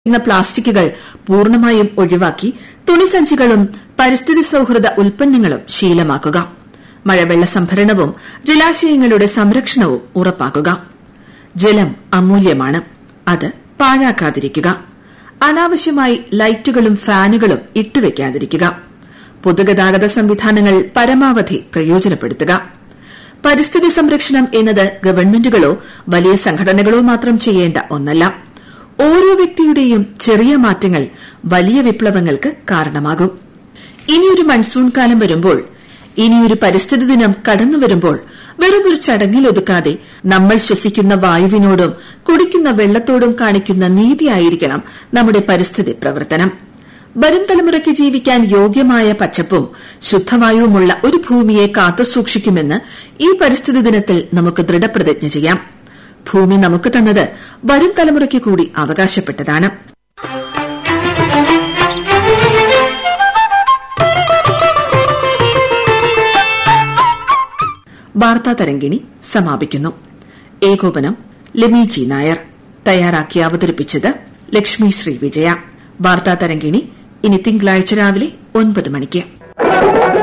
ുന്ന പ്ലാസ്റ്റിക്കുകൾ പൂർണ്ണമായും ഒഴിവാക്കി തുണിസഞ്ചികളും പരിസ്ഥിതി സൌഹൃദ ഉൽപ്പന്നങ്ങളും ശീലമാക്കുക മഴവെള്ള സംഭരണവും ജലാശയങ്ങളുടെ സംരക്ഷണവും ഉറപ്പാക്കുക ജലം അമൂല്യമാണ് അത് പാഴാക്കാതിരിക്കുക അനാവശ്യമായി ലൈറ്റുകളും ഫാനുകളും ഇട്ടുവയ്ക്കാതിരിക്കുക പൊതുഗതാഗത സംവിധാനങ്ങൾ പരമാവധി പ്രയോജനപ്പെടുത്തുക പരിസ്ഥിതി സംരക്ഷണം എന്നത് ഗവൺമെന്റുകളോ വലിയ സംഘടനകളോ മാത്രം ചെയ്യേണ്ട ഒന്നല്ല ഓരോ വ്യക്തിയുടെയും ചെറിയ മാറ്റങ്ങൾ വലിയ വിപ്ലവങ്ങൾക്ക് കാരണമാകും ഇനിയൊരു മൺസൂൺ കാലം വരുമ്പോൾ ഇനിയൊരു പരിസ്ഥിതി ദിനം കടന്നുവരുമ്പോൾ വെറുമൊരു ചടങ്ങിൽ ഒതുക്കാതെ നമ്മൾ ശ്വസിക്കുന്ന വായുവിനോടും കുടിക്കുന്ന വെള്ളത്തോടും കാണിക്കുന്ന നീതിയായിരിക്കണം നമ്മുടെ പരിസ്ഥിതി പ്രവർത്തനം വരും തലമുറയ്ക്ക് ജീവിക്കാൻ യോഗ്യമായ പച്ചപ്പും ശുദ്ധവായുവുമുള്ള ഒരു ഭൂമിയെ കാത്തുസൂക്ഷിക്കുമെന്ന് ഈ പരിസ്ഥിതി ദിനത്തിൽ നമുക്ക് ദൃഢപ്രതിജ്ഞ ചെയ്യാം ഭൂമി നമുക്ക് തന്നത് വരും തലമുറയ്ക്ക് കൂടി അവകാശപ്പെട്ടതാണ് വാർത്താ തരംഗിണി സമാപിക്കുന്നു ഏകോപനം ലെമി ജി നായർ തയ്യാറാക്കി അവതരിപ്പിച്ചത് ലക്ഷ്മി ശ്രീ വിജയ വാർത്താ തരംഗിണി ഇനി തിങ്കളാഴ്ച രാവിലെ ഒൻപത് മണിക്ക്